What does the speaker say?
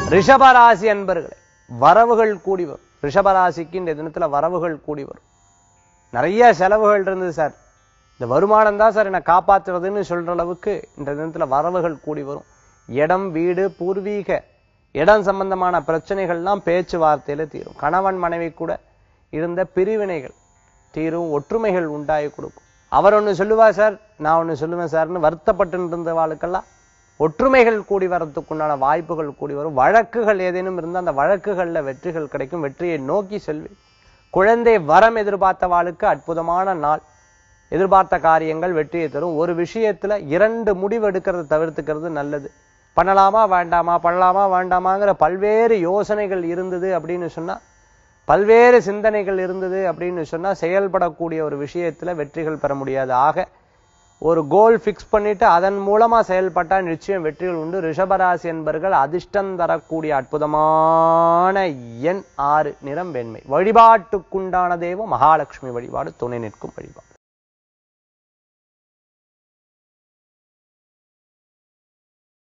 ரிஷபராசி அன்பர்களே வரவுகள் கூடி வரும் ரிஷபராசிக்கு இந்த தினத்துல வரவுகள் கூடி வரும் நிறைய செலவுகள் இருந்தது சார் இந்த வருமானம் தான் சார் என்னை காப்பாத்துறதுன்னு சொல்ற அளவுக்கு இந்த தினத்துல வரவுகள் கூடி வரும் இடம் வீடு பூர்வீக இடம் சம்பந்தமான பிரச்சனைகள்லாம் பேச்சுவார்த்தையில தீரும் கணவன் மனைவி கூட இருந்த பிரிவினைகள் தீரும் ஒற்றுமைகள் உண்டாகி கொடுக்கும் அவர் ஒண்ணு சொல்லுவா சார் நான் ஒண்ணு சொல்லுவேன் சார்னு வருத்தப்பட்டு இருந்தவாளுக்கெல்லாம் ஒற்றுமைகள் கூடி வரத்துக்குண்டான வாய்ப்புகள் கூடி வரும் வழக்குகள் ஏதேனும் இருந்தால் அந்த வழக்குகள்ல வெற்றிகள் கிடைக்கும் வெற்றியை நோக்கி செல்வி குழந்தை வரம் எதிர்பார்த்தவாளுக்கு அற்புதமான நாள் எதிர்பார்த்த காரியங்கள் வெற்றியை தரும் ஒரு விஷயத்துல இரண்டு முடிவு எடுக்கிறத தவிர்த்துக்கிறது நல்லது பண்ணலாமா வேண்டாமா பண்ணலாமா வேண்டாமாங்கிற பல்வேறு யோசனைகள் இருந்தது அப்படின்னு சொன்னா பல்வேறு சிந்தனைகள் இருந்தது அப்படின்னு சொன்னா செயல்படக்கூடிய ஒரு விஷயத்துல வெற்றிகள் பெற முடியாது ஆக ஒரு கோல் ஃபிக்ஸ் பண்ணிட்டு அதன் மூலமா செயல்பட்டா நிச்சயம் வெற்றிகள் உண்டு ரிஷபராசி என்பர்கள் அதிர்ஷ்டம் தரக்கூடிய அற்புதமான எண் ஆறு நிறம் வெண்மை வழிபாட்டுக்குண்டான தெய்வம் மகாலட்சுமி வழிபாடு துணை நிற்கும் வழிபாடு